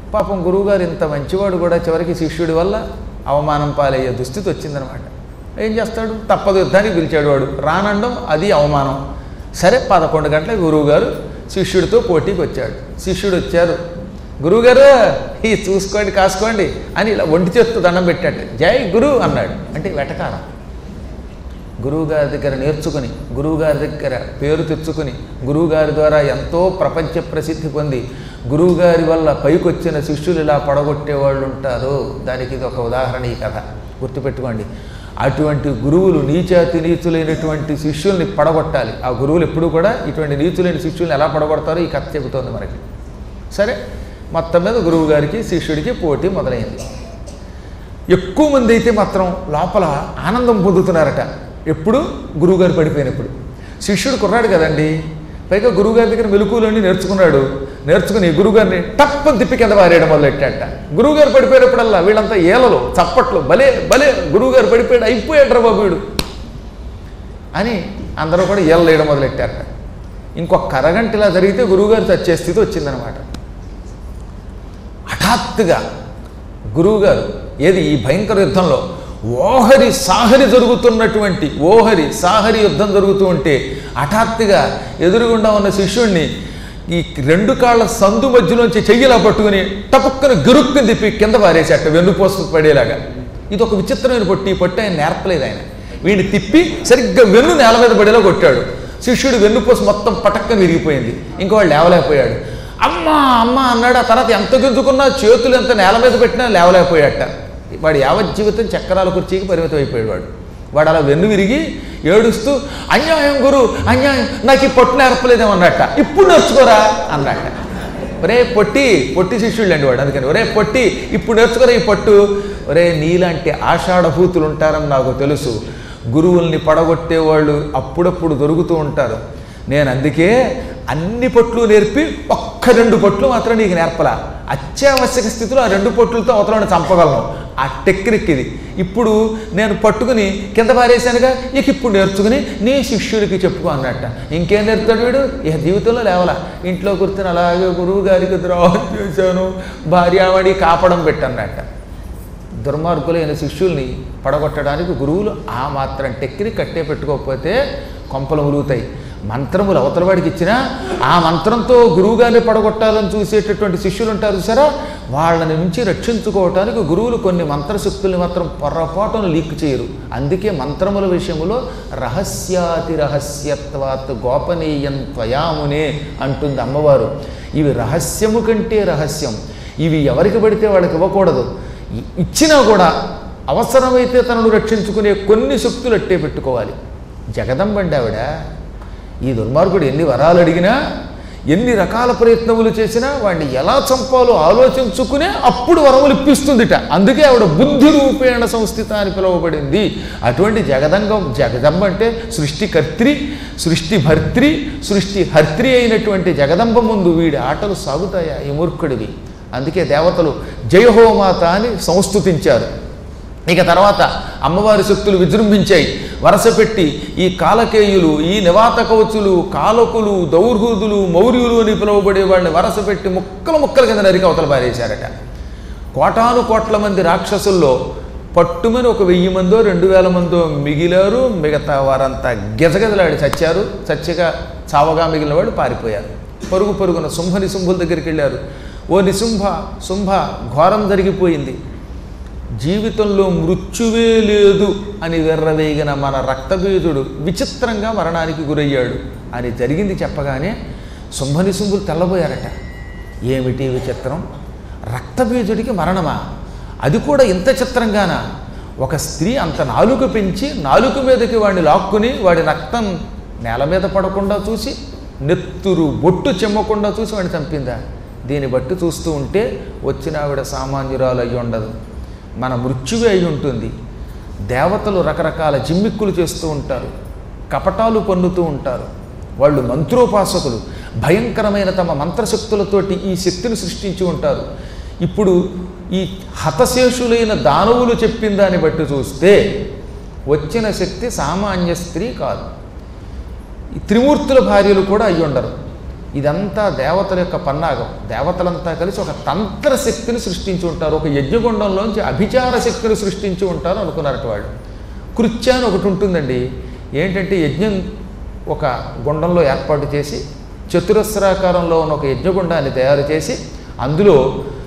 పాపం గురువుగారు ఇంత మంచివాడు కూడా చివరికి శిష్యుడి వల్ల అవమానం పాలయ్యే దుస్థితి వచ్చిందనమాట ఏం చేస్తాడు తప్పదు యుద్ధానికి పిలిచాడు వాడు రానండం అది అవమానం సరే పదకొండు గంటలకు గురువుగారు శిష్యుడితో పోటీకి వచ్చాడు శిష్యుడు వచ్చారు గురువుగారు ఈ చూసుకోండి కాసుకోండి అని ఇలా ఒంటి చేస్తూ దండం పెట్టాడు జై గురు అన్నాడు అంటే వెటకారం గురువుగారి దగ్గర నేర్చుకుని గురువుగారి దగ్గర పేరు తెచ్చుకుని గురువుగారి ద్వారా ఎంతో ప్రపంచ ప్రసిద్ధి పొంది గురువుగారి వల్ల పైకొచ్చిన శిష్యులు ఇలా పడగొట్టే వాళ్ళు ఉంటారు దానికి ఇది ఒక ఉదాహరణ ఈ కథ గుర్తుపెట్టుకోండి అటువంటి గురువులు నీచాతి నీచులైనటువంటి శిష్యుల్ని పడగొట్టాలి ఆ గురువులు ఎప్పుడూ కూడా ఇటువంటి నీచులైన శిష్యుల్ని ఎలా పడగొడతారో ఈ కథ చెబుతోంది మనకి సరే మొత్తం మీద గురువు గారికి శిష్యుడికి పోటీ మొదలైంది ఎక్కువ మంది అయితే మాత్రం లోపల ఆనందం పొందుతున్నారట ఎప్పుడు గురువుగారు పడిపోయినప్పుడు శిష్యుడు కుర్రాడు కదండి పైగా గురువుగారి దగ్గర మెలకువలన్నీ నేర్చుకున్నాడు నేర్చుకుని గురువుగారిని టప్పని తిప్పి కింద పారేయడం మొదలెట్టాట గురువుగారు పడిపోయినప్పుడల్లా వీళ్ళంతా ఏలలు చప్పట్లు భలే భలే గురువుగారు పడిపోయాడు అయిపోయాడు బాబు వీడు అని అందరూ కూడా ఏలలేయడం మొదలెట్టారట ఇంకొక అరగంట ఇలా జరిగితే గురువుగారు చచ్చే స్థితి వచ్చిందనమాట హఠాత్తుగా గురువుగారు ఏది ఈ భయంకర యుద్ధంలో ఓహరి సాహరి జరుగుతున్నటువంటి ఓహరి సాహరి యుద్ధం జరుగుతూ ఉంటే హఠాత్తుగా ఎదురుగుండా ఉన్న శిష్యుణ్ణి ఈ రెండు కాళ్ళ సందు మధ్యలోంచి చెయ్యిలా పట్టుకుని టపుక్కన గరుక్కుని తిప్పి కింద పారేసేట వెన్నుపోసు పడేలాగా ఇది ఒక విచిత్రమైన పొట్టి ఈ పొట్టి ఆయన నేర్పలేదు ఆయన వీడిని తిప్పి సరిగ్గా వెన్ను నేల మీద పడేలా కొట్టాడు శిష్యుడు వెన్నుపోసు మొత్తం పటక్కన విరిగిపోయింది ఇంకో వాడు లేవలేకపోయాడు అమ్మా అమ్మ అన్నాడు ఆ తర్వాత ఎంత గుంజుకున్నా చేతులు ఎంత నేల మీద పెట్టినా లేవలేకపోయాట వాడు యావత్ జీవితం చక్రాల కుర్చీకి పరిమితం అయిపోయాడు వాడు వాడు అలా వెన్ను విరిగి ఏడుస్తూ అన్యాయం గురు అన్యాయం నాకు ఈ పొట్టు నేర్పలేదేమన్నట్ట ఇప్పుడు నేర్చుకోరా అన్నట్ట ఒరే పొట్టి పొట్టి శిష్యుళ్ళు అండి వాడు అందుకని ఒరే పొట్టి ఇప్పుడు నేర్చుకోరా ఈ పట్టు ఒరే నీలాంటి ఆషాఢభూతులు ఉంటారని నాకు తెలుసు గురువుల్ని పడగొట్టే వాళ్ళు అప్పుడప్పుడు దొరుకుతూ ఉంటారు నేను అందుకే అన్ని పట్లు నేర్పి ఒక్క రెండు పట్లు మాత్రం నీకు నేర్పలా అత్యావశ్యక స్థితిలో ఆ రెండు పట్లతో అవతలని చంపగలను ఆ టెక్నిక్ ఇది ఇప్పుడు నేను పట్టుకుని కింద పారేశానుగా ఇక ఇప్పుడు నేర్చుకుని నీ శిష్యుడికి చెప్పుకో అన్నట్ట ఇంకేం నేర్పుతాడు వీడు ఇక జీవితంలో లేవలా ఇంట్లో కూర్చొని అలాగే గురువు గారికి ద్రోహం చేశాను భార్యావడి కాపడం పెట్టన్నట్ట దుర్మార్గులైన శిష్యుల్ని పడగొట్టడానికి గురువులు ఆ మాత్రం టెక్నిక్ కట్టే పెట్టుకోకపోతే కొంపలు మురుగుతాయి మంత్రములు అవతల వాడికి ఇచ్చినా ఆ మంత్రంతో గురువుగారిని పడగొట్టాలని చూసేటటువంటి శిష్యులు ఉంటారు సరే వాళ్ళని నుంచి రక్షించుకోవటానికి గురువులు కొన్ని మంత్రశక్తుల్ని మాత్రం పొరపాటును లీక్ చేయరు అందుకే మంత్రముల విషయంలో రహస్యాతి రహస్యత్వాత్ గోపనీయం త్వయామునే అంటుంది అమ్మవారు ఇవి రహస్యము కంటే రహస్యం ఇవి ఎవరికి పడితే వాళ్ళకి ఇవ్వకూడదు ఇ- ఇచ్చినా కూడా అవసరమైతే తనను రక్షించుకునే కొన్ని శక్తులు అట్టే పెట్టుకోవాలి జగదంబండి ఆవిడ ఈ దుర్మార్గుడు ఎన్ని వరాలు అడిగినా ఎన్ని రకాల ప్రయత్నములు చేసినా వాడిని ఎలా చంపాలో ఆలోచించుకునే అప్పుడు వరములు ఇప్పిస్తుందిట అందుకే ఆవిడ బుద్ధి రూపేణ సంస్థిత అని పిలువబడింది అటువంటి జగదంగం జగదంబ అంటే సృష్టికర్త్రి సృష్టి భర్త్రి సృష్టి హర్త్రి అయినటువంటి జగదంబ ముందు వీడి ఆటలు సాగుతాయా ఈ మూర్ఖుడివి అందుకే దేవతలు జయహోమాత అని సంస్థుతించారు ఇక తర్వాత అమ్మవారి శక్తులు విజృంభించాయి వరస పెట్టి ఈ కాలకేయులు ఈ నివాత కవచులు కాలకులు దౌర్హుదులు మౌర్యులు అని పిలువబడే వాళ్ళని వరస పెట్టి ముక్కలు ముక్కల కింద నరికి అవతల పారేశారట కోటాను కోట్ల మంది రాక్షసుల్లో పట్టుమని ఒక వెయ్యి మందో రెండు వేల మందో మిగిలారు మిగతా వారంతా గిజగిజలాడి చచ్చారు చచ్చగా చావగా మిగిలిన వాడు పారిపోయారు పరుగు పరుగున శుంభ నిశుంభుల దగ్గరికి వెళ్ళారు ఓ నిశుంభ శుంభ ఘోరం జరిగిపోయింది జీవితంలో మృత్యువే లేదు అని వెర్రవేగిన మన రక్తబీజుడు విచిత్రంగా మరణానికి గురయ్యాడు అని జరిగింది చెప్పగానే శుంభనిశుంభులు తెల్లబోయారట ఏమిటి విచిత్రం రక్తబీజుడికి మరణమా అది కూడా ఇంత చిత్రంగాన ఒక స్త్రీ అంత నాలుక పెంచి నాలుక మీదకి వాడిని లాక్కుని వాడి రక్తం నేల మీద పడకుండా చూసి నెత్తురు బొట్టు చెమ్మకుండా చూసి వాడిని చంపిందా దీన్ని బట్టి చూస్తూ ఉంటే వచ్చిన ఆవిడ సామాన్యురాలు అయి ఉండదు మన మృత్యువే అయి ఉంటుంది దేవతలు రకరకాల జిమ్మిక్కులు చేస్తూ ఉంటారు కపటాలు పన్నుతూ ఉంటారు వాళ్ళు మంత్రోపాసకులు భయంకరమైన తమ మంత్రశక్తులతోటి ఈ శక్తిని సృష్టించి ఉంటారు ఇప్పుడు ఈ హతశేషులైన దానవులు చెప్పిన దాన్ని బట్టి చూస్తే వచ్చిన శక్తి సామాన్య స్త్రీ కాదు ఈ త్రిమూర్తుల భార్యలు కూడా అయి ఉండరు ఇదంతా దేవతల యొక్క పన్నాగం దేవతలంతా కలిసి ఒక తంత్ర శక్తిని సృష్టించి ఉంటారు ఒక యజ్ఞగుండంలోంచి అభిచార శక్తిని సృష్టించి ఉంటారు అనుకున్నారట వాళ్ళు కృత్య అని ఒకటి ఉంటుందండి ఏంటంటే యజ్ఞం ఒక గుండంలో ఏర్పాటు చేసి చతురస్రాకారంలో ఉన్న ఒక యజ్ఞగుండాన్ని తయారు చేసి అందులో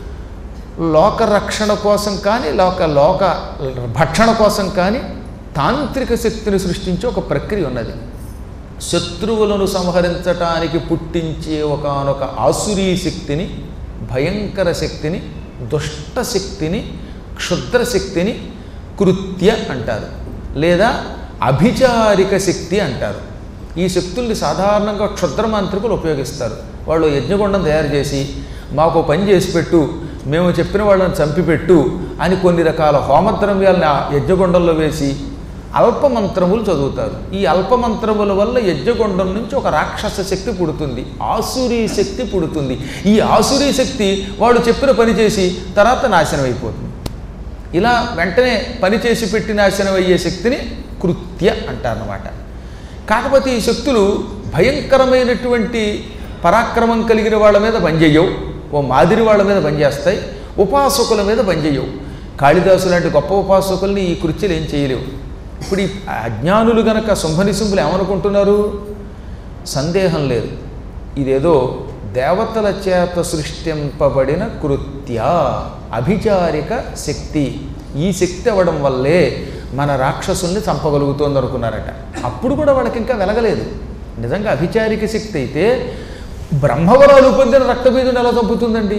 లోక రక్షణ కోసం కానీ లోక లోక భక్షణ కోసం కానీ తాంత్రిక శక్తిని సృష్టించే ఒక ప్రక్రియ ఉన్నది శత్రువులను సంహరించటానికి పుట్టించే ఒకనొక ఆసురీ శక్తిని భయంకర శక్తిని దుష్ట శక్తిని క్షుద్ర శక్తిని కృత్య అంటారు లేదా అభిచారిక శక్తి అంటారు ఈ శక్తుల్ని సాధారణంగా క్షుద్ర మాంత్రికులు ఉపయోగిస్తారు వాళ్ళు యజ్ఞగుండం తయారు చేసి మాకు పని చేసి పెట్టు మేము చెప్పిన వాళ్ళని చంపిపెట్టు అని కొన్ని రకాల హోమద్రవ్యాలను ఆ యజ్ఞగుండంలో వేసి అల్పమంత్రములు చదువుతారు ఈ అల్పమంత్రముల వల్ల యజ్ఞగుండం నుంచి ఒక రాక్షస శక్తి పుడుతుంది ఆసురీ శక్తి పుడుతుంది ఈ ఆసురీ శక్తి వాళ్ళు చెప్పిన పని చేసి తర్వాత నాశనం అయిపోతుంది ఇలా వెంటనే పని చేసి పెట్టి నాశనం అయ్యే శక్తిని కృత్య అంటారన్నమాట కాకపోతే ఈ శక్తులు భయంకరమైనటువంటి పరాక్రమం కలిగిన వాళ్ళ మీద పనిచేయవు ఓ మాదిరి వాళ్ళ మీద పనిచేస్తాయి ఉపాసకుల మీద పనిచేయవు కాళిదాసు లాంటి గొప్ప ఉపాసకుల్ని ఈ కృత్యలు ఏం చేయలేవు ఇప్పుడు ఈ అజ్ఞానులు గనక శుంభనిశుంభులు ఏమనుకుంటున్నారు సందేహం లేదు ఇదేదో దేవతల చేత సృష్టింపబడిన కృత్య అభిచారిక శక్తి ఈ శక్తి అవ్వడం వల్లే మన రాక్షసుల్ని చంపగలుగుతోంది అనుకున్నారట అప్పుడు కూడా వాళ్ళకి ఇంకా వెలగలేదు నిజంగా అభిచారిక శక్తి అయితే బ్రహ్మవరాలు పొందిన రక్తబీజుని ఎలా చంపుతుందండి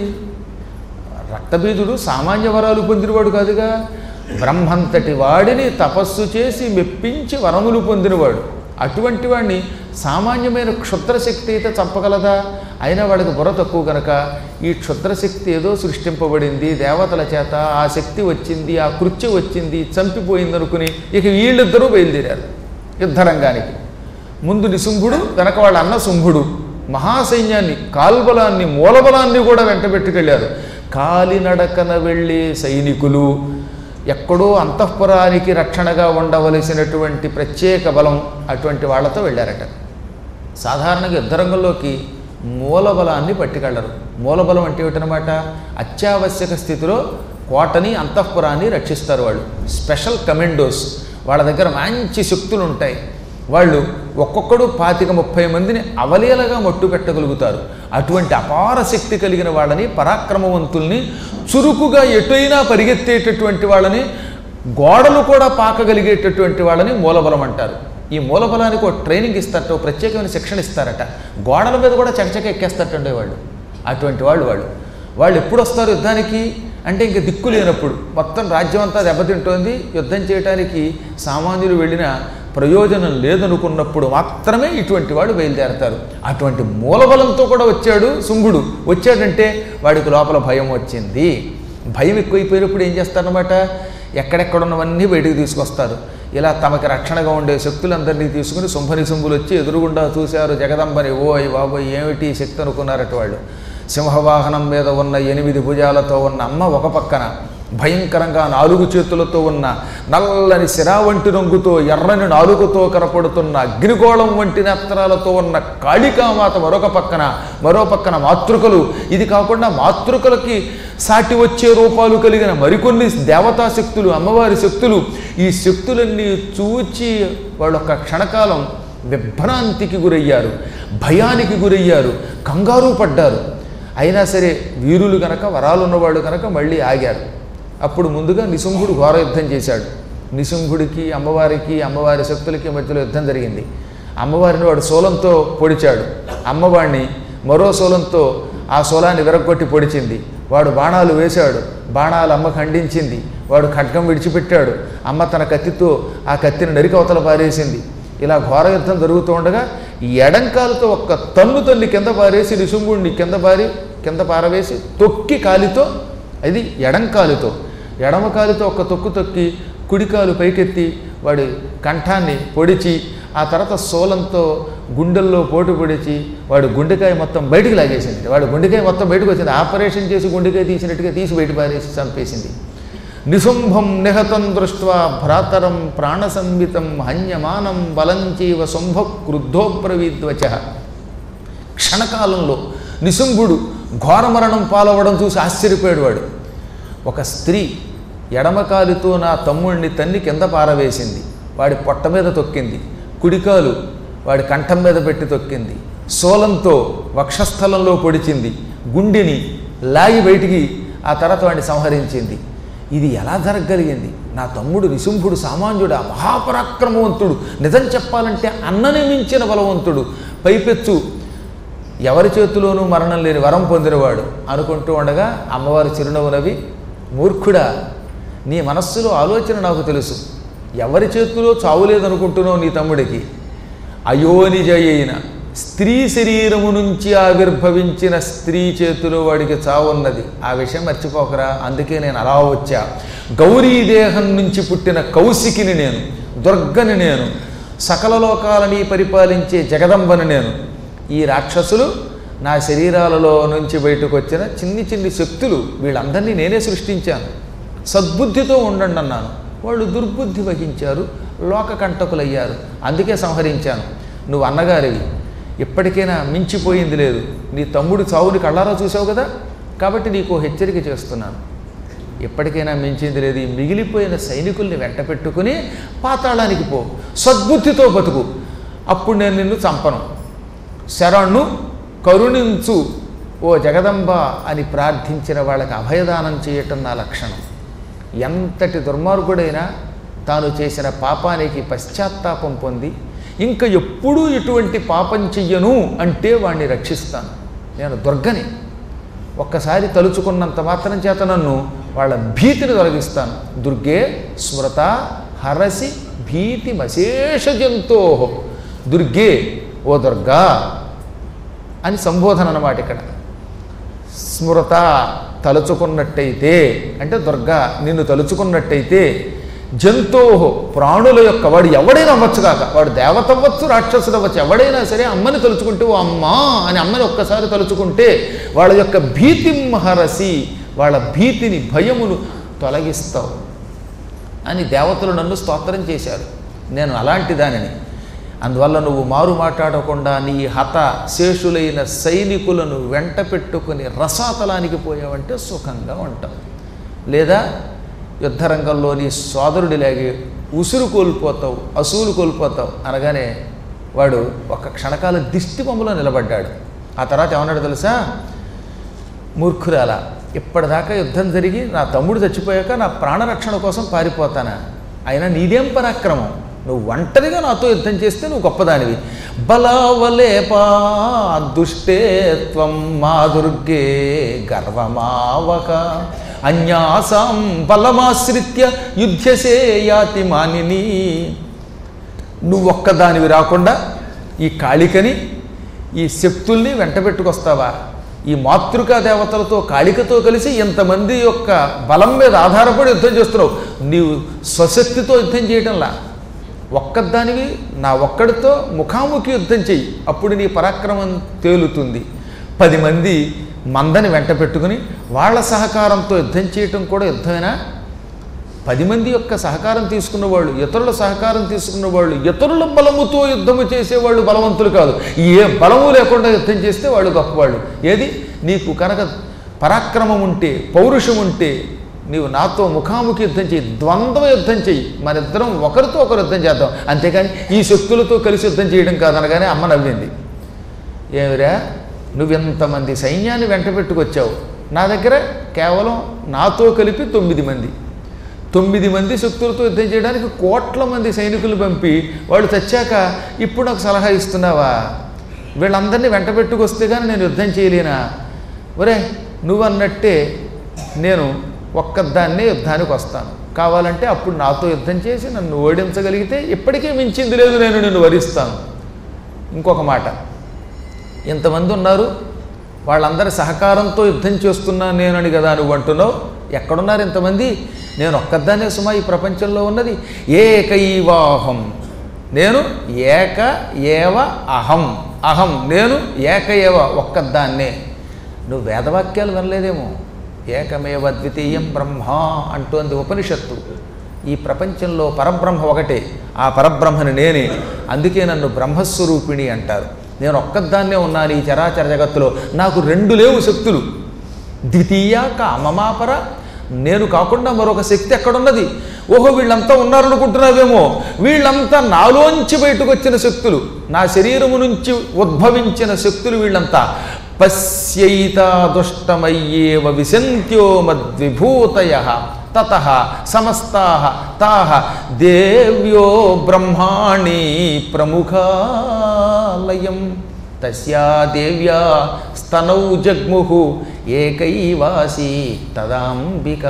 రక్తబీజుడు సామాన్య వరాలు పొందినవాడు కాదుగా బ్రహ్మంతటి వాడిని తపస్సు చేసి మెప్పించి వరములు పొందినవాడు అటువంటి వాడిని సామాన్యమైన క్షుద్రశక్తి అయితే చంపగలదా అయినా వాడికి బుర్ర తక్కువ కనుక ఈ క్షుద్రశక్తి ఏదో సృష్టింపబడింది దేవతల చేత ఆ శక్తి వచ్చింది ఆ కృత్య వచ్చింది చంపిపోయింది అనుకుని ఇక వీళ్ళిద్దరూ బయలుదేరారు యుద్ధరంగానికి ముందు నిశుంభుడు వెనక వాళ్ళ అన్న శుంభుడు మహాసైన్యాన్ని కాల్బలాన్ని మూలబలాన్ని కూడా వెంటబెట్టుకెళ్ళారు కాలినడకన వెళ్ళే సైనికులు ఎక్కడో అంతఃపురానికి రక్షణగా ఉండవలసినటువంటి ప్రత్యేక బలం అటువంటి వాళ్ళతో వెళ్ళారట సాధారణంగా యుద్ధరంగంలోకి మూలబలాన్ని పట్టుకెళ్ళరు మూలబలం అంటే ఏమిటనమాట అత్యావశ్యక స్థితిలో కోటని అంతఃపురాన్ని రక్షిస్తారు వాళ్ళు స్పెషల్ కమెండోస్ వాళ్ళ దగ్గర మంచి శక్తులు ఉంటాయి వాళ్ళు ఒక్కొక్కడు పాతిక ముప్పై మందిని అవలీలగా మట్టు పెట్టగలుగుతారు అటువంటి అపార శక్తి కలిగిన వాళ్ళని పరాక్రమవంతుల్ని చురుకుగా ఎటైనా పరిగెత్తేటటువంటి వాళ్ళని గోడలు కూడా పాకగలిగేటటువంటి వాళ్ళని మూలబలం అంటారు ఈ మూలబలానికి ఒక ట్రైనింగ్ ఇస్తారట ఒక ప్రత్యేకమైన శిక్షణ ఇస్తారట గోడల మీద కూడా చకచక ఎక్కేస్తారటండి వాళ్ళు అటువంటి వాళ్ళు వాళ్ళు వాళ్ళు ఎప్పుడు వస్తారు యుద్ధానికి అంటే ఇంక దిక్కు లేనప్పుడు మొత్తం రాజ్యం అంతా దెబ్బతింటోంది యుద్ధం చేయడానికి సామాన్యులు వెళ్ళిన ప్రయోజనం లేదనుకున్నప్పుడు మాత్రమే ఇటువంటి వాడు బయలుదేరతారు అటువంటి మూలబలంతో కూడా వచ్చాడు శుంభుడు వచ్చాడంటే వాడికి లోపల భయం వచ్చింది భయం ఎక్కువైపోయినప్పుడు ఏం చేస్తారనమాట ఎక్కడెక్కడ ఉన్నవన్నీ బయటికి తీసుకొస్తారు ఇలా తమకి రక్షణగా ఉండే శక్తులందరినీ తీసుకుని శుంభని శుంభులు వచ్చి ఎదురుగుండా చూశారు జగదంబని ఓయ్ బాబోయ్ ఏమిటి ఈ శక్తి అనుకున్నారట వాళ్ళు సింహవాహనం మీద ఉన్న ఎనిమిది భుజాలతో ఉన్న అమ్మ ఒక పక్కన భయంకరంగా నాలుగు చేతులతో ఉన్న నల్లని శిరా వంటి రంగుతో ఎర్రని నాలుగుతో కనపడుతున్న అగ్నిగోళం వంటి నేత్రాలతో ఉన్న కాళికామాత మరొక పక్కన మరో పక్కన మాతృకలు ఇది కాకుండా మాతృకలకి సాటి వచ్చే రూపాలు కలిగిన మరికొన్ని దేవతా శక్తులు అమ్మవారి శక్తులు ఈ శక్తులన్నీ చూచి వాళ్ళు ఒక క్షణకాలం విభ్రాంతికి గురయ్యారు భయానికి గురయ్యారు కంగారు పడ్డారు అయినా సరే వీరులు గనక వరాలు ఉన్నవాళ్ళు కనుక మళ్ళీ ఆగారు అప్పుడు ముందుగా నిశుంభుడు ఘోర యుద్ధం చేశాడు నిశుంభుడికి అమ్మవారికి అమ్మవారి శక్తులకి మధ్యలో యుద్ధం జరిగింది అమ్మవారిని వాడు శూలంతో పొడిచాడు అమ్మవాడిని మరో శూలంతో ఆ శూలాన్ని విరగొట్టి పొడిచింది వాడు బాణాలు వేశాడు బాణాలు అమ్మ ఖండించింది వాడు ఖడ్గం విడిచిపెట్టాడు అమ్మ తన కత్తితో ఆ కత్తిని నరికి అవతల పారేసింది ఇలా ఘోర యుద్ధం జరుగుతూ ఉండగా ఎడంకాలతో ఒక్క తన్ను తల్లి కింద పారేసి నిశుంభుడిని కింద పారి కింద పారవేసి తొక్కి కాలితో అది ఎడంకాలుతో ఎడమ కాలుతో ఒక్క తొక్కు తొక్కి కుడికాలు పైకెత్తి వాడి కంఠాన్ని పొడిచి ఆ తర్వాత సోలంతో గుండెల్లో పోటు పొడిచి వాడు గుండెకాయ మొత్తం బయటికి లాగేసింది వాడు గుండెకాయ మొత్తం బయటకు వచ్చింది ఆపరేషన్ చేసి గుండెకాయ తీసినట్టుగా తీసి బయట పారేసి చంపేసింది నిశుంభం నిహతం దృష్ట్వా భ్రాతరం ప్రాణసంవితం హన్యమానం బలంచీవ శుంభ క్రుద్ధోబ్రవీద్వచ క్షణకాలంలో నిశుంభుడు ఘోరమరణం పాలవడం చూసి ఆశ్చర్యపోయాడు వాడు ఒక స్త్రీ ఎడమకాలితో నా తమ్ముడిని తన్ని కింద పారవేసింది వాడి పొట్ట మీద తొక్కింది కుడికాలు వాడి కంఠం మీద పెట్టి తొక్కింది సోలంతో వక్షస్థలంలో పొడిచింది గుండెని లాగి బయటికి ఆ తర్వాత వాడిని సంహరించింది ఇది ఎలా జరగగలిగింది నా తమ్ముడు నిశుంభుడు సామాన్యుడు మహాపరాక్రమవంతుడు నిజం చెప్పాలంటే అన్నని మించిన బలవంతుడు పైపెచ్చు ఎవరి చేతిలోనూ మరణం లేని వరం పొందినవాడు అనుకుంటూ ఉండగా అమ్మవారి చిరునవ్వు నవ్వి మూర్ఖుడా నీ మనస్సులో ఆలోచన నాకు తెలుసు ఎవరి చేతిలో చావు లేదనుకుంటున్నావు నీ తమ్ముడికి అయోనిజ అయిన స్త్రీ శరీరము నుంచి ఆవిర్భవించిన స్త్రీ చేతిలో వాడికి చావున్నది ఆ విషయం మర్చిపోకరా అందుకే నేను అలా వచ్చా గౌరీ దేహం నుంచి పుట్టిన కౌశికిని నేను దుర్గని నేను సకల లోకాలని పరిపాలించే జగదంబని నేను ఈ రాక్షసులు నా శరీరాలలో నుంచి బయటకు వచ్చిన చిన్ని చిన్ని శక్తులు వీళ్ళందరినీ నేనే సృష్టించాను సద్బుద్ధితో ఉండండి అన్నాను వాళ్ళు దుర్బుద్ధి వహించారు లోకకంటకులయ్యారు అందుకే సంహరించాను నువ్వు అన్నగారివి ఎప్పటికైనా మించిపోయింది లేదు నీ తమ్ముడు చావుని కళ్ళారా చూసావు కదా కాబట్టి నీకు హెచ్చరిక చేస్తున్నాను ఎప్పటికైనా మించింది లేదు ఈ మిగిలిపోయిన సైనికుల్ని వెంట పెట్టుకుని పాతాళానికి పో సద్బుద్ధితో బతుకు అప్పుడు నేను నిన్ను చంపను శరణు కరుణించు ఓ జగదంబ అని ప్రార్థించిన వాళ్ళకి అభయదానం చేయటం నా లక్షణం ఎంతటి దుర్మార్గుడైనా తాను చేసిన పాపానికి పశ్చాత్తాపం పొంది ఇంకా ఎప్పుడూ ఇటువంటి పాపం చెయ్యను అంటే వాణ్ణి రక్షిస్తాను నేను దుర్గని ఒక్కసారి తలుచుకున్నంత మాత్రం చేత నన్ను వాళ్ళ భీతిని తొలగిస్తాను దుర్గే స్మృత హరసి భీతి మశేష జంతో దుర్గే ఓ దుర్గా అని సంబోధన అన్నమాట ఇక్కడ స్మృత తలుచుకున్నట్టయితే అంటే దుర్గా నిన్ను తలుచుకున్నట్టయితే జంతో ప్రాణుల యొక్క వాడు ఎవడైనా అవ్వచ్చు కాక వాడు దేవత అవ్వచ్చు రాక్షసుడు అవ్వచ్చు ఎవడైనా సరే అమ్మని తలుచుకుంటే ఓ అమ్మా అని అమ్మని ఒక్కసారి తలుచుకుంటే వాళ్ళ యొక్క భీతి మహరసి వాళ్ళ భీతిని భయమును తొలగిస్తావు అని దేవతలు నన్ను స్తోత్రం చేశారు నేను అలాంటి దానిని అందువల్ల నువ్వు మారు మాట్లాడకుండా నీ హత శేషులైన సైనికులను వెంట పెట్టుకుని రసాతలానికి పోయావంటే సుఖంగా ఉంటావు లేదా యుద్ధరంగంలో నీ సోదరుడిలాగే ఉసురు కోల్పోతావు అసూలు కోల్పోతావు అనగానే వాడు ఒక క్షణకాల దిష్టి బొమ్మలో నిలబడ్డాడు ఆ తర్వాత ఏమన్నాడు తెలుసా మూర్ఖురాల ఇప్పటిదాకా యుద్ధం జరిగి నా తమ్ముడు చచ్చిపోయాక నా ప్రాణరక్షణ కోసం పారిపోతానా అయినా నీదేం పరాక్రమం నువ్వు ఒంటరిగా నాతో యుద్ధం చేస్తే నువ్వు గొప్పదానివి బలావలేపా దుష్టేత్వం మా దుర్గే గర్వమావక అన్యాసాం బలమాశ్రిత్య యుద్ధసే యాతి మానిని నువ్వు ఒక్కదానివి రాకుండా ఈ కాళికని ఈ శక్తుల్ని వెంట పెట్టుకొస్తావా ఈ మాతృకా దేవతలతో కాళికతో కలిసి ఇంతమంది యొక్క బలం మీద ఆధారపడి యుద్ధం చేస్తున్నావు నీవు స్వశక్తితో యుద్ధం చేయటంలా ఒక్కదానివి నా ఒక్కడితో ముఖాముఖి యుద్ధం చెయ్యి అప్పుడు నీ పరాక్రమం తేలుతుంది పది మంది మందని వెంట పెట్టుకుని వాళ్ళ సహకారంతో యుద్ధం చేయటం కూడా యుద్ధమేనా పది మంది యొక్క సహకారం తీసుకున్న వాళ్ళు ఇతరుల సహకారం తీసుకున్న వాళ్ళు ఇతరుల బలముతో యుద్ధము చేసేవాళ్ళు బలవంతులు కాదు ఏ బలము లేకుండా యుద్ధం చేస్తే వాళ్ళు గొప్పవాళ్ళు ఏది నీకు కనుక పరాక్రమం ఉంటే పౌరుషం ఉంటే నీవు నాతో ముఖాముఖి యుద్ధం చేయి ద్వంద్వ యుద్ధం చెయ్యి మన ఇద్దరం ఒకరితో ఒకరు యుద్ధం చేద్దాం అంతేకాని ఈ శక్తులతో కలిసి యుద్ధం చేయడం కాదనగానే అమ్మ నవ్వింది ఏమిరా నువ్వెంతమంది సైన్యాన్ని వెంట పెట్టుకొచ్చావు నా దగ్గర కేవలం నాతో కలిపి తొమ్మిది మంది తొమ్మిది మంది శక్తులతో యుద్ధం చేయడానికి కోట్ల మంది సైనికులు పంపి వాళ్ళు చచ్చాక ఇప్పుడు నాకు సలహా ఇస్తున్నావా వీళ్ళందరినీ వెంట పెట్టుకొస్తే కానీ నేను యుద్ధం చేయలేనా ఒరే నువ్వు అన్నట్టే నేను ఒక్కదాన్నే యుద్ధానికి వస్తాను కావాలంటే అప్పుడు నాతో యుద్ధం చేసి నన్ను ఓడించగలిగితే ఇప్పటికే మించింది లేదు నేను నిన్ను వరిస్తాను ఇంకొక మాట ఇంతమంది ఉన్నారు వాళ్ళందరి సహకారంతో యుద్ధం చేస్తున్నాను నేనని కదా నువ్వు అంటున్నావు ఎక్కడున్నారు ఇంతమంది నేను ఒక్కదాన్నే సుమా ఈ ప్రపంచంలో ఉన్నది ఏకైవాహం నేను ఏక ఏవ అహం అహం నేను ఏక ఏవ ఒక్కదాన్నే నువ్వు వేదవాక్యాలు వినలేదేమో ఏకమేవ ద్వితీయం బ్రహ్మ అంటోంది ఉపనిషత్తు ఈ ప్రపంచంలో పరబ్రహ్మ ఒకటే ఆ పరబ్రహ్మని నేనే అందుకే నన్ను బ్రహ్మస్వరూపిణి అంటారు నేను ఒక్కదాన్నే ఉన్నాను ఈ చరాచర జగత్తులో నాకు రెండు లేవు శక్తులు ద్వితీయ కామమాపర నేను కాకుండా మరొక శక్తి ఎక్కడున్నది ఓహో వీళ్ళంతా ఉన్నారనుకుంటున్నావేమో వీళ్ళంతా నాలోంచి బయటకు వచ్చిన శక్తులు నా శరీరము నుంచి ఉద్భవించిన శక్తులు వీళ్ళంతా పశ్యైతా దుష్టమయ్యేవ విశంత్యో మద్విభూతయ తత సమస్తా తాహ దేవ్యో బ్రహ్మాణి ప్రముఖాలయం తస్యా దేవ్యా స్తనౌ జగ్ముహు ఏకైవాసి తదాంబిక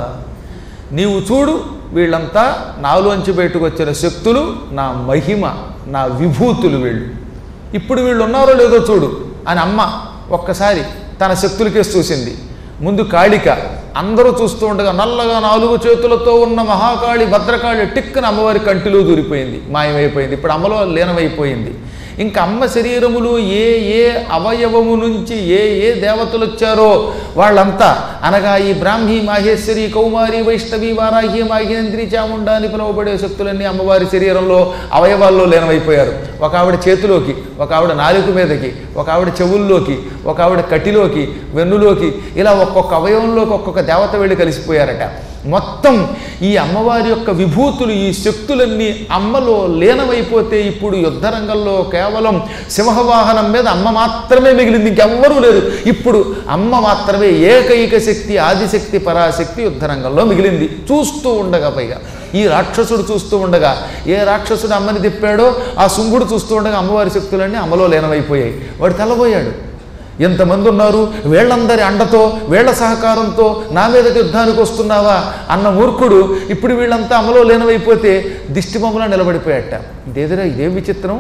నీవు చూడు వీళ్ళంతా నాలోంచి బయటకు వచ్చిన శక్తులు నా మహిమ నా విభూతులు వీళ్ళు ఇప్పుడు వీళ్ళు ఉన్నారో లేదో చూడు అని అమ్మ ఒక్కసారి తన శక్తులకేసి చూసింది ముందు కాళిక అందరూ చూస్తూ ఉండగా నల్లగా నాలుగు చేతులతో ఉన్న మహాకాళి భద్రకాళి టిక్కున అమ్మవారి కంటిలో దూరిపోయింది మాయమైపోయింది ఇప్పుడు అమ్మలో లీనమైపోయింది ఇంకా అమ్మ శరీరములు ఏ ఏ అవయవము నుంచి ఏ ఏ దేవతలు వచ్చారో వాళ్ళంతా అనగా ఈ బ్రాహ్మీ మాహేశ్వరి కౌమారి వైష్ణవి వారాహి మాహేంద్రి చాముండా అని పిలువబడే శక్తులన్నీ అమ్మవారి శరీరంలో అవయవాల్లో లీనమైపోయారు ఒక ఆవిడ చేతిలోకి ఒక ఆవిడ నాలుక మీదకి ఒక ఆవిడ చెవుల్లోకి ఒక ఆవిడ కటిలోకి వెన్నులోకి ఇలా ఒక్కొక్క అవయవంలోకి ఒక్కొక్క దేవత వెళ్ళి కలిసిపోయారట మొత్తం ఈ అమ్మవారి యొక్క విభూతులు ఈ శక్తులన్నీ అమ్మలో లీనమైపోతే ఇప్పుడు యుద్ధరంగంలో కేవలం సింహవాహనం మీద అమ్మ మాత్రమే మిగిలింది ఇంకెవ్వరూ లేరు ఇప్పుడు అమ్మ మాత్రమే ఏకైక శక్తి ఆదిశక్తి పరాశక్తి యుద్ధరంగంలో మిగిలింది చూస్తూ ఉండగా పైగా ఈ రాక్షసుడు చూస్తూ ఉండగా ఏ రాక్షసుడు అమ్మని తిప్పాడో ఆ శుంభుడు చూస్తూ ఉండగా అమ్మవారి శక్తులన్నీ అమ్మలో లీనమైపోయాయి వాడు తెల్లబోయాడు ఎంతమంది ఉన్నారు వీళ్ళందరి అండతో వీళ్ళ సహకారంతో నా మీదకి యుద్ధానికి వస్తున్నావా అన్న మూర్ఖుడు ఇప్పుడు వీళ్ళంతా అమలో లీనమైపోతే దిష్టిబొమ్మలా నిలబడిపోయాట ఇదేదిరా ఇదేం విచిత్రం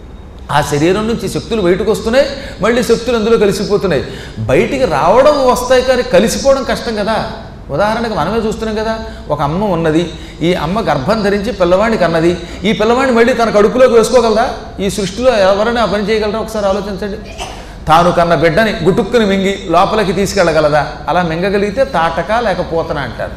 ఆ శరీరం నుంచి శక్తులు బయటకు వస్తున్నాయి మళ్ళీ శక్తులు అందులో కలిసిపోతున్నాయి బయటికి రావడం వస్తాయి కానీ కలిసిపోవడం కష్టం కదా ఉదాహరణకు మనమే చూస్తున్నాం కదా ఒక అమ్మ ఉన్నది ఈ అమ్మ గర్భం ధరించి పిల్లవాడిని కన్నది ఈ పిల్లవాడిని మళ్ళీ తన కడుపులోకి వేసుకోగలదా ఈ సృష్టిలో ఎవరైనా ఆ పని చేయగలరా ఒకసారి ఆలోచించండి తాను కన్న బిడ్డని గుటుక్కుని మింగి లోపలికి తీసుకెళ్ళగలదా అలా మింగగలిగితే తాటక లేక పూతన అంటారు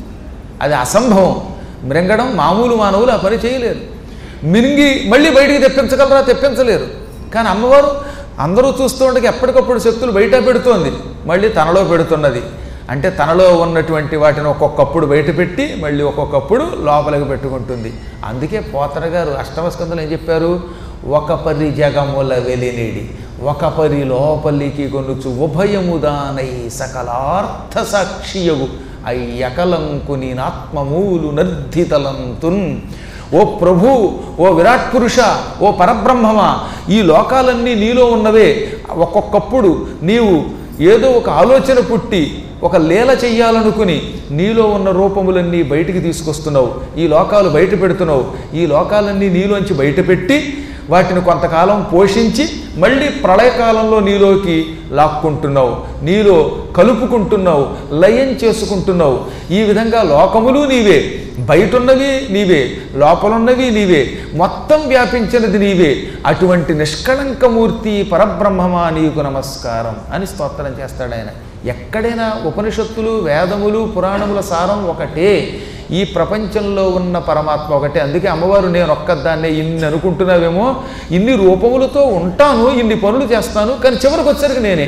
అది అసంభవం మృంగడం మామూలు మానవులు ఆ పని చేయలేరు మింగి మళ్ళీ బయటికి తెప్పించగలరా తెప్పించలేరు కానీ అమ్మవారు అందరూ చూస్తూ ఉండగా ఎప్పటికప్పుడు శక్తులు బయట పెడుతోంది మళ్ళీ తనలో పెడుతున్నది అంటే తనలో ఉన్నటువంటి వాటిని ఒక్కొక్కప్పుడు బయట పెట్టి మళ్ళీ ఒక్కొక్కప్పుడు లోపలికి పెట్టుకుంటుంది అందుకే పోతన గారు అష్టమస్కందులు ఏం చెప్పారు ఒక పరి జగముల వెలినిడి ఒక పరి లోపలికి కొనుచు ఉభయముదానై సకలార్థ సాక్షియగు అయ్యకలంకుని నాత్మమూలు నర్ధితలంతున్ ఓ ప్రభు ఓ విరాట్ పురుష ఓ పరబ్రహ్మమా ఈ లోకాలన్నీ నీలో ఉన్నవే ఒక్కొక్కప్పుడు నీవు ఏదో ఒక ఆలోచన పుట్టి ఒక లీల చెయ్యాలనుకుని నీలో ఉన్న రూపములన్నీ బయటికి తీసుకొస్తున్నావు ఈ లోకాలు బయట పెడుతున్నావు ఈ లోకాలన్నీ నీలోంచి బయట పెట్టి వాటిని కొంతకాలం పోషించి మళ్ళీ ప్రళయకాలంలో నీలోకి లాక్కుంటున్నావు నీలో కలుపుకుంటున్నావు లయం చేసుకుంటున్నావు ఈ విధంగా లోకములు నీవే బయటున్నవి నీవే లోపలున్నవి నీవే మొత్తం వ్యాపించినది నీవే అటువంటి నిష్కళంకమూర్తి పరబ్రహ్మమా నీకు నమస్కారం అని స్తోత్రం చేస్తాడు ఆయన ఎక్కడైనా ఉపనిషత్తులు వేదములు పురాణముల సారం ఒకటే ఈ ప్రపంచంలో ఉన్న పరమాత్మ ఒకటే అందుకే అమ్మవారు నేను ఒక్కదాన్నే ఇన్ని అనుకుంటున్నావేమో ఇన్ని రూపములతో ఉంటాను ఇన్ని పనులు చేస్తాను కానీ చివరికి వచ్చరికి నేనే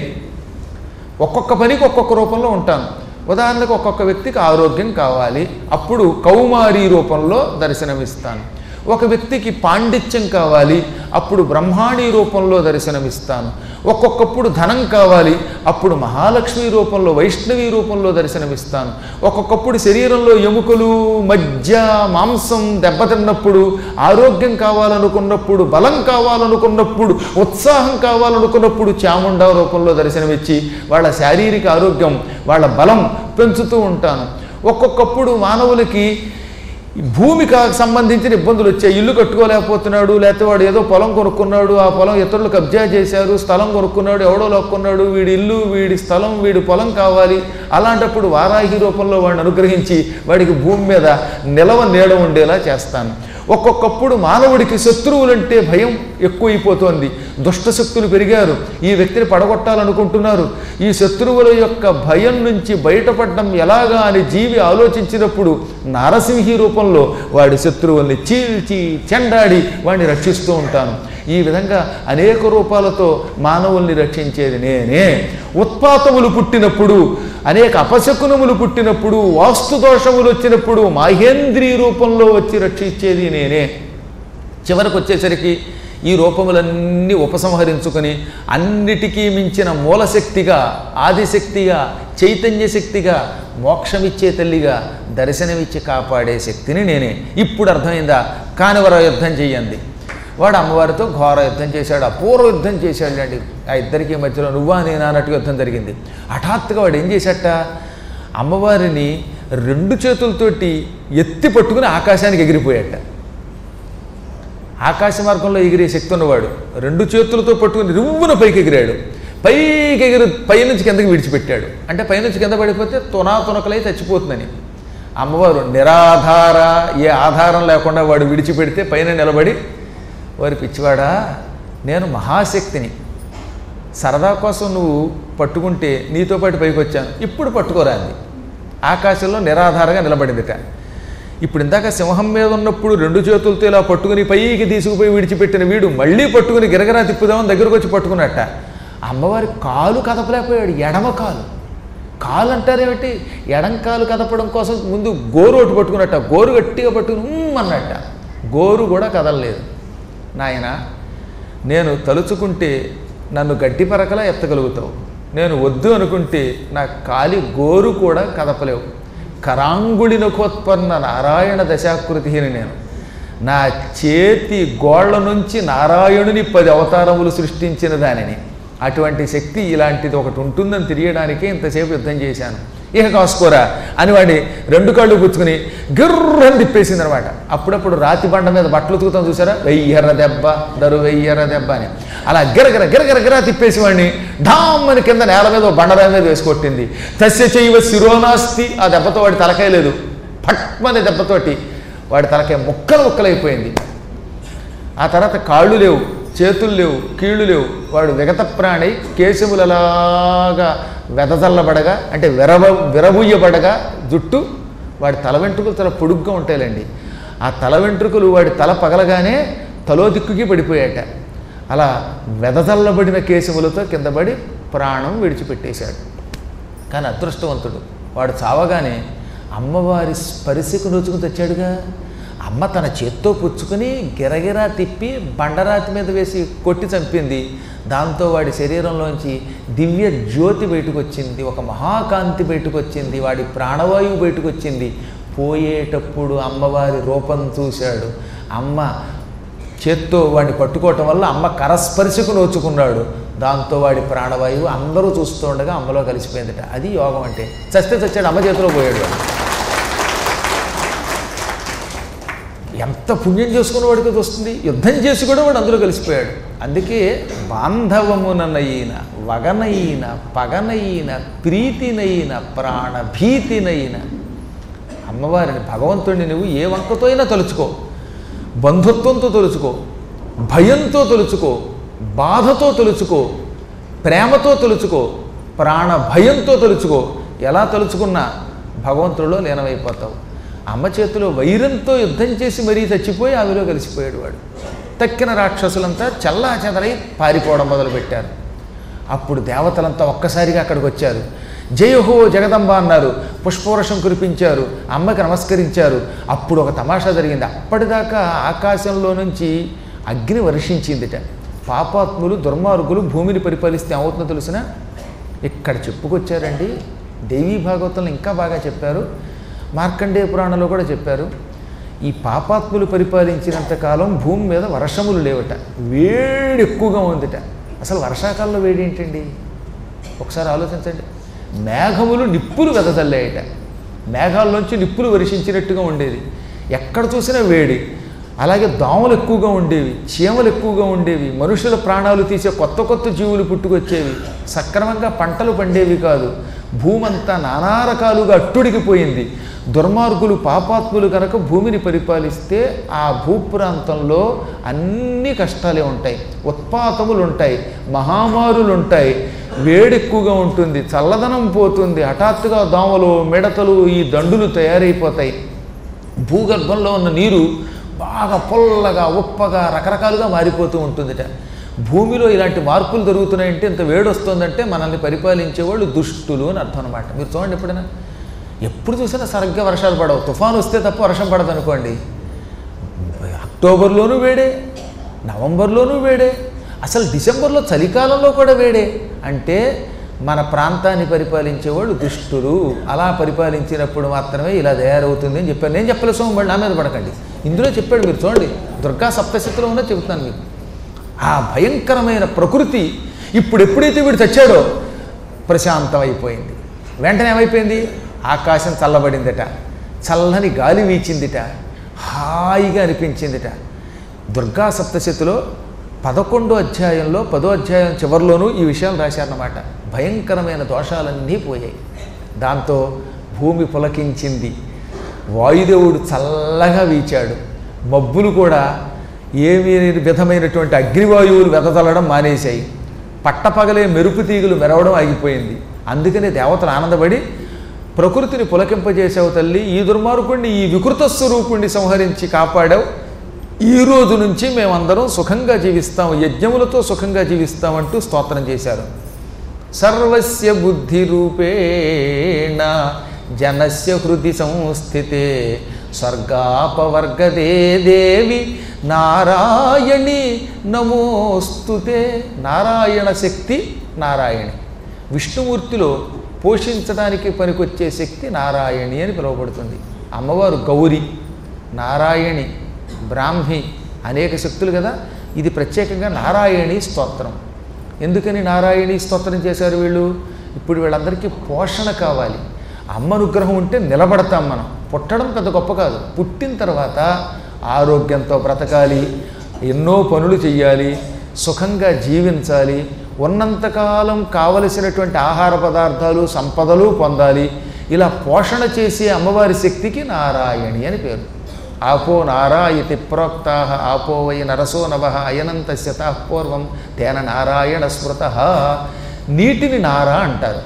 ఒక్కొక్క పనికి ఒక్కొక్క రూపంలో ఉంటాను ఉదాహరణకు ఒక్కొక్క వ్యక్తికి ఆరోగ్యం కావాలి అప్పుడు కౌమారి రూపంలో దర్శనమిస్తాను ఒక వ్యక్తికి పాండిత్యం కావాలి అప్పుడు బ్రహ్మాణి రూపంలో దర్శనమిస్తాను ఒక్కొక్కప్పుడు ధనం కావాలి అప్పుడు మహాలక్ష్మి రూపంలో వైష్ణవి రూపంలో దర్శనమిస్తాను ఒక్కొక్కప్పుడు శరీరంలో ఎముకలు మజ్జ మాంసం దెబ్బతిన్నప్పుడు ఆరోగ్యం కావాలనుకున్నప్పుడు బలం కావాలనుకున్నప్పుడు ఉత్సాహం కావాలనుకున్నప్పుడు చాముండా రూపంలో దర్శనమిచ్చి వాళ్ళ శారీరక ఆరోగ్యం వాళ్ళ బలం పెంచుతూ ఉంటాను ఒక్కొక్కప్పుడు మానవులకి ఈ భూమికి సంబంధించిన ఇబ్బందులు వచ్చాయి ఇల్లు కట్టుకోలేకపోతున్నాడు లేకపోతే వాడు ఏదో పొలం కొనుక్కున్నాడు ఆ పొలం ఇతరులు కబ్జా చేశారు స్థలం కొనుక్కున్నాడు ఎవడో లొక్కున్నాడు వీడి ఇల్లు వీడి స్థలం వీడి పొలం కావాలి అలాంటప్పుడు వారాహి రూపంలో వాడిని అనుగ్రహించి వాడికి భూమి మీద నిలవ నీడ ఉండేలా చేస్తాను ఒక్కొక్కప్పుడు మానవుడికి శత్రువులంటే భయం ఎక్కువైపోతోంది దుష్టశక్తులు పెరిగారు ఈ వ్యక్తిని పడగొట్టాలనుకుంటున్నారు ఈ శత్రువుల యొక్క భయం నుంచి బయటపడడం ఎలాగా అని జీవి ఆలోచించినప్పుడు నారసింహి రూపంలో వాడి శత్రువుల్ని చీల్చి చెండాడి వాడిని రక్షిస్తూ ఉంటాను ఈ విధంగా అనేక రూపాలతో మానవుల్ని రక్షించేది నేనే ఉత్పాతములు పుట్టినప్పుడు అనేక అపశకునములు పుట్టినప్పుడు వాస్తు దోషములు వచ్చినప్పుడు మాహేంద్రీ రూపంలో వచ్చి రక్షించేది నేనే చివరకు వచ్చేసరికి ఈ రూపములన్నీ ఉపసంహరించుకొని అన్నిటికీ మించిన మూలశక్తిగా ఆదిశక్తిగా చైతన్య శక్తిగా మోక్షమిచ్చే తల్లిగా దర్శనమిచ్చి కాపాడే శక్తిని నేనే ఇప్పుడు అర్థమైందా కానివర యుద్ధం చెయ్యండి వాడు అమ్మవారితో ఘోర యుద్ధం చేశాడు అపూర్వ యుద్ధం చేశాడు అండి ఆ ఇద్దరికి మధ్యలో నువ్వా నేను అన్నట్టు యుద్ధం జరిగింది హఠాత్తుగా వాడు ఏం చేశాట అమ్మవారిని రెండు చేతులతోటి ఎత్తి పట్టుకుని ఆకాశానికి ఎగిరిపోయాట ఆకాశ మార్గంలో ఎగిరే శక్తి ఉన్నవాడు రెండు చేతులతో పట్టుకుని రువ్వున పైకి ఎగిరాడు పైకి ఎగిరి పైనుంచి కిందకి విడిచిపెట్టాడు అంటే పైనుంచి కింద పడిపోతే తునా తునకలై చచ్చిపోతుందని అమ్మవారు నిరాధార ఏ ఆధారం లేకుండా వాడు విడిచిపెడితే పైన నిలబడి వారి పిచ్చివాడా నేను మహాశక్తిని సరదా కోసం నువ్వు పట్టుకుంటే నీతో పాటు పైకి వచ్చాను ఇప్పుడు పట్టుకోరా అంది ఆకాశంలో నిరాధారంగా నిలబడిందిట ఇప్పుడు ఇందాక సింహం మీద ఉన్నప్పుడు రెండు చేతులతో ఇలా పట్టుకుని పైకి తీసుకుపోయి విడిచిపెట్టిన వీడు మళ్ళీ పట్టుకుని గిరగిరా తిప్పుదామని దగ్గరకు వచ్చి పట్టుకున్నట్ట అమ్మవారి కాలు కదపలేకపోయాడు ఎడమ కాలు కాలు అంటారేమిటి ఎడం కాలు కదపడం కోసం ముందు గోరు ఒకటి పట్టుకున్నట్ట గోరు గట్టిగా పట్టుకుని "ఉమ్" అన్నట్ట గోరు కూడా కదలలేదు నాయన నేను తలుచుకుంటే నన్ను గడ్డి పరకలా ఎత్తగలుగుతావు నేను వద్దు అనుకుంటే నా కాలి గోరు కూడా కదపలేవు కరాంగుళి నఖోత్పన్న నారాయణ దశాకృతిని నేను నా చేతి గోళ్ల నుంచి నారాయణుని పది అవతారములు సృష్టించిన దానిని అటువంటి శక్తి ఇలాంటిది ఒకటి ఉంటుందని తెలియడానికే ఇంతసేపు యుద్ధం చేశాను ఇక కాసుకోరా అని వాడి రెండు కళ్ళు పుచ్చుకుని గిర్రని తిప్పేసింది అనమాట అప్పుడప్పుడు రాతి బండ మీద బట్టలు ఉతుకుతాం చూసారా వెయ్యర దెబ్బ దరు వెయ్యర దెబ్బ అని అలా గిరగిర గిరగిర గిర తిప్పేసి వాడిని ఢామ్మని కింద నేల మీద ఓ బండరాయి మీద వేసుకొట్టింది తస్య చేయవ శిరోనాస్తి ఆ దెబ్బతో వాడి తలకాయ లేదు పట్మని దెబ్బతోటి వాడి తలకాయ ముక్కలు ముక్కలైపోయింది ఆ తర్వాత కాళ్ళు లేవు చేతులు లేవు కీళ్ళు లేవు వాడు విగత ప్రాణి కేశములలాగా వెదజల్లబడగా అంటే విరవ విరబుయ్యబడగా జుట్టు వాడి తల వెంట్రుకలు చాలా పొడుగ్గా ఉంటాయిలండి ఆ తల వెంట్రుకలు వాడి తల పగలగానే తలో దిక్కుకి పడిపోయాట అలా వెదజల్లబడిన కేశములతో కిందపడి ప్రాణం విడిచిపెట్టేశాడు కానీ అదృష్టవంతుడు వాడు చావగానే అమ్మవారి స్పర్శకు నొచ్చుకుని తెచ్చాడుగా అమ్మ తన చేత్తో పుచ్చుకుని గిరగిరా తిప్పి బండరాతి మీద వేసి కొట్టి చంపింది దాంతో వాడి శరీరంలోంచి దివ్య జ్యోతి బయటకు వచ్చింది ఒక మహాకాంతి బయటకు వచ్చింది వాడి ప్రాణవాయువు బయటకు వచ్చింది పోయేటప్పుడు అమ్మవారి రూపం చూశాడు అమ్మ చేత్తో వాడిని పట్టుకోవటం వల్ల అమ్మ కరస్పర్శకు నోచుకున్నాడు దాంతో వాడి ప్రాణవాయువు అందరూ చూస్తూ ఉండగా అమ్మలో కలిసిపోయిందట అది యోగం అంటే చస్తే చచ్చాడు అమ్మ చేతిలో పోయాడు వాడు ఎంత పుణ్యం చేసుకున్న వాడికి అది వస్తుంది యుద్ధం చేసి కూడా వాడు అందులో కలిసిపోయాడు అందుకే బాంధవముననైన వగనైన పగనైన ప్రీతినైన ప్రాణభీతినైన అమ్మవారిని భగవంతుడిని నువ్వు ఏ వంకతో అయినా తలుచుకో బంధుత్వంతో తలుచుకో భయంతో తలుచుకో బాధతో తలుచుకో ప్రేమతో తలుచుకో ప్రాణ భయంతో తలుచుకో ఎలా తలుచుకున్నా భగవంతుడిలో లీనమైపోతావు అమ్మ చేతిలో వైరంతో యుద్ధం చేసి మరీ చచ్చిపోయి ఆవిలో కలిసిపోయాడు వాడు తక్కిన రాక్షసులంతా చల్లా చెదరై పారిపోవడం మొదలుపెట్టారు అప్పుడు దేవతలంతా ఒక్కసారిగా అక్కడికి వచ్చారు జయహో జగదంబ అన్నారు పుష్పవర్షం కురిపించారు అమ్మకి నమస్కరించారు అప్పుడు ఒక తమాషా జరిగింది అప్పటిదాకా ఆకాశంలో నుంచి అగ్ని వర్షించిందిట పాపాత్ములు దుర్మార్గులు భూమిని పరిపాలిస్తే ఏమవుతుందో తెలిసిన ఇక్కడ చెప్పుకొచ్చారండి దేవీ భాగవతంలో ఇంకా బాగా చెప్పారు మార్కండేయ పురాణంలో కూడా చెప్పారు ఈ పాపాత్ములు పరిపాలించినంత కాలం భూమి మీద వర్షములు లేవట వేడి ఎక్కువగా ఉందిట అసలు వర్షాకాలంలో వేడి ఏంటండి ఒకసారి ఆలోచించండి మేఘములు నిప్పులు వెదజల్లాయట మేఘాల్లోంచి నిప్పులు వర్షించినట్టుగా ఉండేది ఎక్కడ చూసినా వేడి అలాగే దోమలు ఎక్కువగా ఉండేవి చీమలు ఎక్కువగా ఉండేవి మనుషుల ప్రాణాలు తీసే కొత్త కొత్త జీవులు పుట్టుకొచ్చేవి సక్రమంగా పంటలు పండేవి కాదు భూమంతా నానా రకాలుగా అట్టుడికిపోయింది దుర్మార్గులు పాపాత్ములు కనుక భూమిని పరిపాలిస్తే ఆ భూప్రాంతంలో అన్ని కష్టాలే ఉంటాయి ఉత్పాతములు ఉంటాయి మహామారులు ఉంటాయి వేడి ఎక్కువగా ఉంటుంది చల్లదనం పోతుంది హఠాత్తుగా దోమలు మిడతలు ఈ దండులు తయారైపోతాయి భూగర్భంలో ఉన్న నీరు బాగా పొల్లగా ఉప్పగా రకరకాలుగా మారిపోతూ ఉంటుందిట భూమిలో ఇలాంటి మార్పులు జరుగుతున్నాయంటే ఇంత వేడి వస్తుందంటే మనల్ని పరిపాలించేవాళ్ళు దుష్టులు అని అర్థం అనమాట మీరు చూడండి ఎప్పుడైనా ఎప్పుడు చూసినా సరిగ్గా వర్షాలు పడవు తుఫాను వస్తే తప్ప వర్షం పడదు అనుకోండి అక్టోబర్లోనూ వేడే నవంబర్లోనూ వేడే అసలు డిసెంబర్లో చలికాలంలో కూడా వేడే అంటే మన ప్రాంతాన్ని పరిపాలించేవాళ్ళు దుష్టులు అలా పరిపాలించినప్పుడు మాత్రమే ఇలా తయారవుతుంది అని చెప్పాను నేను చెప్పలే సోమ మళ్ళీ నా మీద పడకండి ఇందులో చెప్పాడు మీరు చూడండి దుర్గా సప్తశతిలో ఉన్నా చెబుతాను మీకు ఆ భయంకరమైన ప్రకృతి ఇప్పుడు ఎప్పుడైతే వీడు చచ్చాడో ప్రశాంతం అయిపోయింది వెంటనే ఏమైపోయింది ఆకాశం చల్లబడిందట చల్లని గాలి వీచిందిట హాయిగా అనిపించిందిట దుర్గా సప్తశతిలో పదకొండో అధ్యాయంలో పదో అధ్యాయం చివరిలోనూ ఈ విషయాలు రాశారన్నమాట భయంకరమైన దోషాలన్నీ పోయాయి దాంతో భూమి పులకించింది వాయుదేవుడు చల్లగా వీచాడు మబ్బులు కూడా ఏమీ విధమైనటువంటి అగ్నివాయువులు వెదజల్లడం మానేశాయి పట్టపగలే మెరుపు తీగులు మెరవడం ఆగిపోయింది అందుకనే దేవతలు ఆనందపడి ప్రకృతిని పులకింపజేసావు తల్లి ఈ దుర్మార్గుణ్ణి ఈ వికృత స్వరూపుణ్ణి సంహరించి కాపాడావు ఈ రోజు నుంచి మేమందరం సుఖంగా జీవిస్తాం యజ్ఞములతో సుఖంగా జీవిస్తామంటూ స్తోత్రం చేశారు సర్వస్య బుద్ధి రూపేణ జనస్య హృది సంస్థితే స్వర్గాపవర్గదే దేవి నారాయణి నమోస్తుతే నారాయణ శక్తి నారాయణి విష్ణుమూర్తిలో పోషించడానికి పనికొచ్చే శక్తి నారాయణి అని పిలువబడుతుంది అమ్మవారు గౌరి నారాయణి బ్రాహ్మి అనేక శక్తులు కదా ఇది ప్రత్యేకంగా నారాయణి స్తోత్రం ఎందుకని నారాయణి స్తోత్రం చేశారు వీళ్ళు ఇప్పుడు వీళ్ళందరికీ పోషణ కావాలి అమ్మ అనుగ్రహం ఉంటే నిలబడతాం మనం పుట్టడం పెద్ద గొప్ప కాదు పుట్టిన తర్వాత ఆరోగ్యంతో బ్రతకాలి ఎన్నో పనులు చెయ్యాలి సుఖంగా జీవించాలి ఉన్నంతకాలం కావలసినటువంటి ఆహార పదార్థాలు సంపదలు పొందాలి ఇలా పోషణ చేసే అమ్మవారి శక్తికి నారాయణి అని పేరు ఆపో నారాయతి ప్రోక్తా ఆపో వై నరసో నవ అయనంతస్య పూర్వం తేన నారాయణ స్మృత నీటిని నారా అంటారు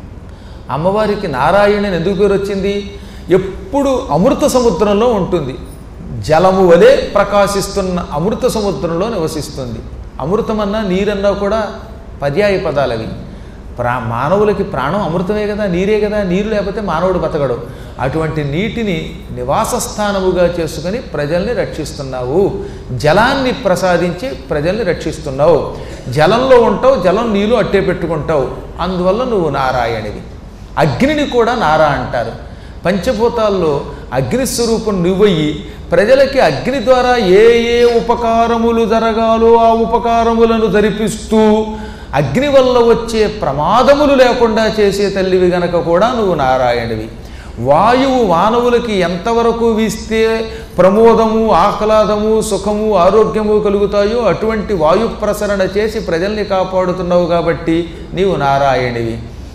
అమ్మవారికి నారాయణని ఎందుకు పేరు వచ్చింది ఎప్పుడు అమృత సముద్రంలో ఉంటుంది జలము వలె ప్రకాశిస్తున్న అమృత సముద్రంలో నివసిస్తుంది అమృతమన్నా నీరన్నా కూడా పర్యాయ పదాలవి ప్రా మానవులకి ప్రాణం అమృతమే కదా నీరే కదా నీరు లేకపోతే మానవుడు బతకడు అటువంటి నీటిని నివాస స్థానముగా చేసుకుని ప్రజల్ని రక్షిస్తున్నావు జలాన్ని ప్రసాదించి ప్రజల్ని రక్షిస్తున్నావు జలంలో ఉంటావు జలం నీళ్ళు అట్టే పెట్టుకుంటావు అందువల్ల నువ్వు నారాయణివి అగ్నిని కూడా నారా అంటారు పంచభూతాల్లో అగ్నిస్వరూపం నువ్వయ్యి ప్రజలకి అగ్ని ద్వారా ఏ ఏ ఉపకారములు జరగాలో ఆ ఉపకారములను జరిపిస్తూ అగ్ని వల్ల వచ్చే ప్రమాదములు లేకుండా చేసే తల్లివి గనక కూడా నువ్వు నారాయణివి వాయువు మానవులకి ఎంతవరకు వీస్తే ప్రమోదము ఆహ్లాదము సుఖము ఆరోగ్యము కలుగుతాయో అటువంటి వాయు ప్రసరణ చేసి ప్రజల్ని కాపాడుతున్నావు కాబట్టి నీవు నారాయణివి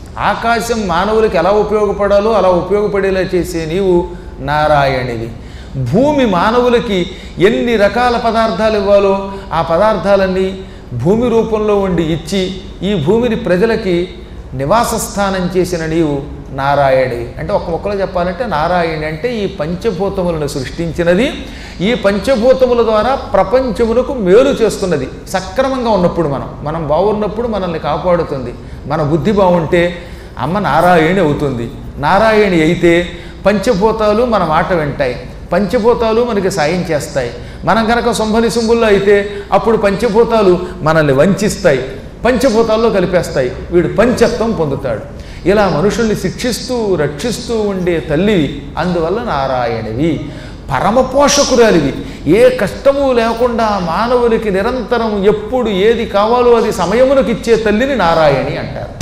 ఆకాశం మానవులకి ఎలా ఉపయోగపడాలో అలా ఉపయోగపడేలా చేసే నీవు నారాయణివి భూమి మానవులకి ఎన్ని రకాల పదార్థాలు ఇవ్వాలో ఆ పదార్థాలన్నీ భూమి రూపంలో ఉండి ఇచ్చి ఈ భూమిని ప్రజలకి నివాస స్థానం చేసిన నీవు నారాయణి అంటే ఒక మొక్కలో చెప్పాలంటే నారాయణి అంటే ఈ పంచభూతములను సృష్టించినది ఈ పంచభూతముల ద్వారా ప్రపంచములకు మేలు చేస్తున్నది సక్రమంగా ఉన్నప్పుడు మనం మనం బాగున్నప్పుడు మనల్ని కాపాడుతుంది మన బుద్ధి బాగుంటే అమ్మ నారాయణి అవుతుంది నారాయణి అయితే పంచభూతాలు మన మాట వింటాయి పంచభూతాలు మనకి సాయం చేస్తాయి మనం కనుక సొంభని సుంబుల్లో అయితే అప్పుడు పంచభూతాలు మనల్ని వంచిస్తాయి పంచభూతాల్లో కలిపేస్తాయి వీడు పంచత్వం పొందుతాడు ఇలా మనుషుల్ని శిక్షిస్తూ రక్షిస్తూ ఉండే తల్లివి అందువల్ల నారాయణివి పరమ పోషకురాలివి ఏ కష్టము లేకుండా మానవునికి నిరంతరం ఎప్పుడు ఏది కావాలో అది సమయమునకు ఇచ్చే తల్లిని నారాయణి అంటారు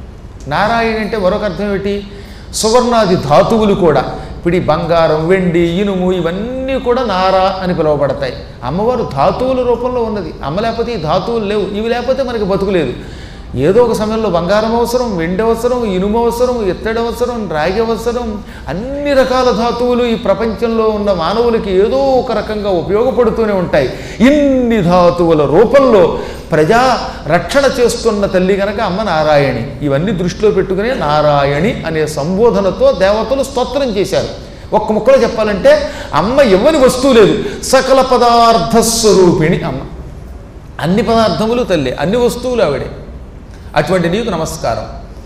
నారాయణ అంటే మరొక అర్థం ఏమిటి సువర్ణాది ధాతువులు కూడా ఇప్పుడు ఈ బంగారం వెండి ఇనుము ఇవన్నీ కూడా నారా అని పిలువబడతాయి అమ్మవారు ధాతువుల రూపంలో ఉన్నది అమ్మ లేకపోతే ఈ ధాతువులు లేవు ఇవి లేకపోతే మనకి బతుకులేదు ఏదో ఒక సమయంలో బంగారం అవసరం వెండి అవసరం ఇనుము అవసరం ఇత్తడి అవసరం రాగి అవసరం అన్ని రకాల ధాతువులు ఈ ప్రపంచంలో ఉన్న మానవులకి ఏదో ఒక రకంగా ఉపయోగపడుతూనే ఉంటాయి ఇన్ని ధాతువుల రూపంలో ప్రజా రక్షణ చేస్తున్న తల్లి గనక అమ్మ నారాయణి ఇవన్నీ దృష్టిలో పెట్టుకుని నారాయణి అనే సంబోధనతో దేవతలు స్తోత్రం చేశారు ఒక్క ముక్కలో చెప్పాలంటే అమ్మ ఇవ్వని వస్తువు లేదు సకల పదార్థ స్వరూపిణి అమ్మ అన్ని పదార్థములు తల్లి అన్ని వస్తువులు ఆవిడే అటువంటి నీకు నమస్కారం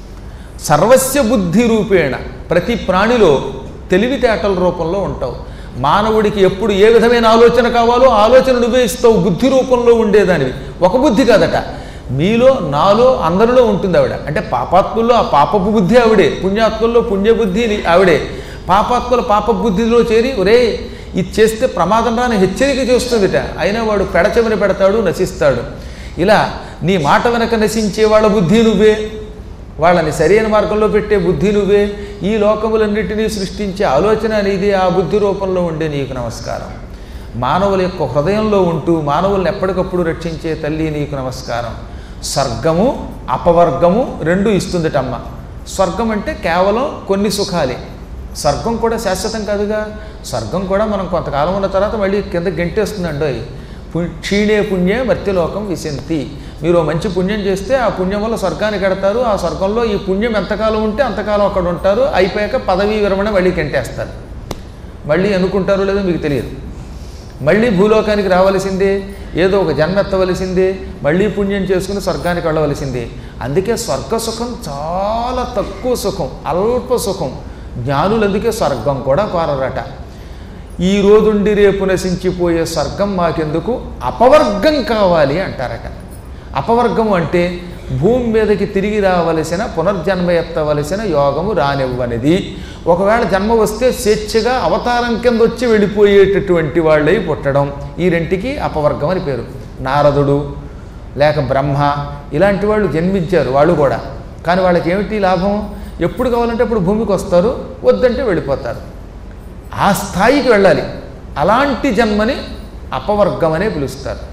సర్వస్య బుద్ధి రూపేణ ప్రతి ప్రాణిలో తెలివితేటల రూపంలో ఉంటావు మానవుడికి ఎప్పుడు ఏ విధమైన ఆలోచన కావాలో ఆలోచన నువ్వే ఇస్తావు బుద్ధి రూపంలో ఉండేదానివి ఒక బుద్ధి కాదట మీలో నాలో అందరిలో ఉంటుంది ఆవిడ అంటే పాపాత్ముల్లో ఆ పాపపు బుద్ధి ఆవిడే పుణ్యాత్ముల్లో పుణ్యబుద్ధి నీ- ఆవిడే పాపాత్ముల పాప బుద్ధిలో చేరి ఒరే ఇది చేస్తే ప్రమాదం రాని హెచ్చరిక చేస్తుందిట అయినా వాడు పెడచెవిన పెడతాడు నశిస్తాడు ఇలా నీ మాట వెనక నశించే వాళ్ళ బుద్ధి నువ్వే వాళ్ళని సరైన మార్గంలో పెట్టే బుద్ధి నువ్వే ఈ లోకములన్నిటినీ సృష్టించే ఆలోచన నీది ఆ బుద్ధి రూపంలో ఉండే నీకు నమస్కారం మానవుల యొక్క హృదయంలో ఉంటూ మానవుల్ని ఎప్పటికప్పుడు రక్షించే తల్లి నీకు నమస్కారం స్వర్గము అపవర్గము రెండు ఇస్తుందిటమ్మ స్వర్గం అంటే కేవలం కొన్ని సుఖాలే స్వర్గం కూడా శాశ్వతం కాదుగా స్వర్గం కూడా మనం కొంతకాలం ఉన్న తర్వాత మళ్ళీ కింద గెంటేస్తుందండి పు- క్షీణే పుణ్యే మర్త్యలోకం విశంతి మీరు ఓ మంచి పుణ్యం చేస్తే ఆ పుణ్యం వల్ల స్వర్గానికి కడతారు ఆ స్వర్గంలో ఈ పుణ్యం ఎంతకాలం ఉంటే అంతకాలం అక్కడ ఉంటారు అయిపోయాక పదవీ విరమణ మళ్ళీ గెంటేస్తారు మళ్ళీ అనుకుంటారో లేదో మీకు తెలియదు మళ్ళీ భూలోకానికి రావలసిందే ఏదో ఒక జన్మ ఎత్తవలసిందే మళ్ళీ పుణ్యం చేసుకుని స్వర్గానికి వెళ్ళవలసిందే అందుకే స్వర్గ సుఖం చాలా తక్కువ సుఖం అల్ప సుఖం జ్ఞానులు అందుకే స్వర్గం కూడా కోరరట ఈ రోజుండి రేపు నశించిపోయే స్వర్గం మాకెందుకు అపవర్గం కావాలి అంటారట అపవర్గం అంటే భూమి మీదకి తిరిగి రావలసిన పునర్జన్మ ఎత్తవలసిన యోగము రానివ్వనిది ఒకవేళ జన్మ వస్తే స్వేచ్ఛగా అవతారం కింద వచ్చి వెళ్ళిపోయేటటువంటి వాళ్ళై పుట్టడం ఈ రెంటికి అపవర్గం అని పేరు నారదుడు లేక బ్రహ్మ ఇలాంటి వాళ్ళు జన్మించారు వాళ్ళు కూడా కానీ వాళ్ళకి ఏమిటి లాభం ఎప్పుడు కావాలంటే అప్పుడు భూమికి వస్తారు వద్దంటే వెళ్ళిపోతారు ఆ స్థాయికి వెళ్ళాలి అలాంటి జన్మని అపవర్గం అనే పిలుస్తారు